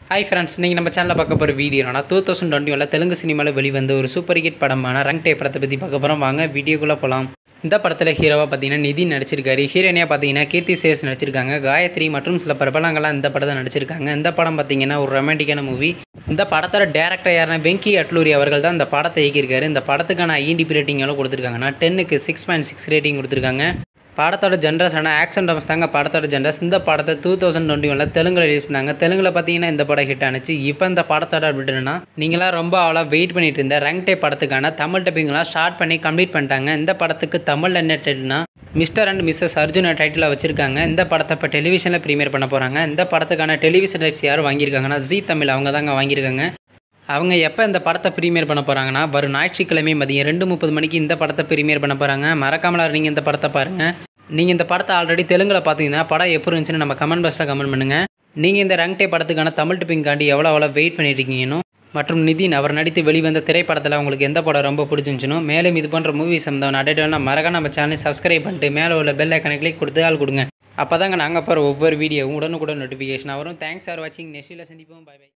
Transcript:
hi friends நீங்கள் நம்ம சேனலில் பார்க்க போகிற வீடியோனா டூ தௌசண்ட் டுவெண்ட்டி ஒனில் தெலுங்கு சினிமாவில் வெளிவந்த ஒரு சூப்பர் ஹிட் படமான ரங் டே படத்தை பற்றி பார்க்க போகிறோம் வாங்க வீடியோக்குள்ளே போகலாம் இந்த படத்தில் ஹீரோவாக பார்த்தீங்கன்னா நிதி நடிச்சிருக்காரு ஹீரோனியாக பார்த்தீங்கன்னா கீர்த்தி சேஸ் நடிச்சிருக்காங்க காயத்ரி மற்றும் சில பிரபலங்கள்லாம் இந்த படத்தை நடிச்சிருக்காங்க இந்த படம் பார்த்தீங்கன்னா ஒரு ரொமான்டிக்கான மூவி இந்த படத்தோட டேரக்டர் யாருன்னா வெங்கி அட்லூரி அவர்கள் தான் இந்த படத்தை இயக்கியிருக்காரு இந்த படத்துக்கான ஐஎன்டிபி ரேட்டிங் எவ்வளோ கொடுத்துருக்காங்கன்னா டென்னுக்கு சிக்ஸ் பாயிண்ட் சிக்ஸ் ரேட்டிங் கொடுத்துருக்காங்க படத்தோட ஜென்ரஸ் ஆனால் ஆக்ஷன் டாமஸ் தாங்க படத்தோட ஜென்ரஸ் இந்த படத்தை டூ தௌசண்ட் டுவெண்ட்டி ஒனில் தெலுங்குல ரிலீஸ் பண்ணாங்க தெலுங்குல பார்த்தீங்கன்னா இந்த படம் ஹிட் ஆனிச்சு இப்போ இந்த படத்தோட அப்டேட் என்னன்னா நீங்களாம் ரொம்ப அவ்வளோ வெயிட் பண்ணிட்டு இருந்த ரங் டே படத்துக்கான தமிழ் டப்பிங்லாம் ஸ்டார்ட் பண்ணி கம்ப்ளீட் பண்ணிட்டாங்க இந்த படத்துக்கு தமிழ் என்ன டைட்டில்னா mister and missus Arjuna title வச்சிருக்காங்க இந்த படத்தை இப்போ டெலிவிஷனில் ப்ரீமியர் பண்ண போகிறாங்க இந்த படத்துக்கான டெலிவிஷன் ரைட்ஸ் யார் வாங்கியிருக்காங்கன்னா ஜி தமிழ் அவங்க தாங்க வாங்கியிருக்காங்க அவங்க எப்போ இந்த படத்தை ப்ரீமியர் பண்ண போகிறாங்கன்னா வரும் ஞாயிற்றுக்கிழமை மதியம் ரெண்டு முப்பது மணிக்கு இந்த படத்தை ப்ரீமியர் பண்ண போகிறாங்க மறக்காமல நீங்கள் இந்த படத்தை பாருங்கள் நீங்கள் இந்த படத்தை ஆல்ரெடி தெலுங்கில் பார்த்தீங்கன்னா படம் எப்படி இருந்துச்சுன்னு நம்ம கமெண்ட் பாக்ஸில் கமெண்ட் பண்ணுங்கள் நீங்கள் இந்த ரங் டே படத்துக்கான தமிழ் டிப்பிங்காண்டி எவ்வளோ எவ்வளோ வெயிட் பண்ணிட்டு இருக்கீங்கன்னு மற்றும் நிதின் அவர் நடித்து வெளிவந்த திரைப்படத்தில் உங்களுக்கு எந்த படம் ரொம்ப பிடிச்சிருந்துச்சுனோ மேலும் இது போன்ற மூவிஸ் சம்மந்தம் அடையாளம் மறக்க நம்ம சேனலை சப்ஸ்கிரைப் பண்ணிட்டு மேலே உள்ள பெல் ஐக்கனை கிளிக் கொடுத்து ஆள் கொடுங்க அப்போ தாங்க நாங்கள் போகிற ஒவ்வொரு வீடியோவும் உடனுக்குடன் நோட்டிஃபிகேஷன் வரும் தேங்க்ஸ் ஃபார் வாட்சிங் நெக்ஸ்ட்டில் சந்திப்போம் பை பை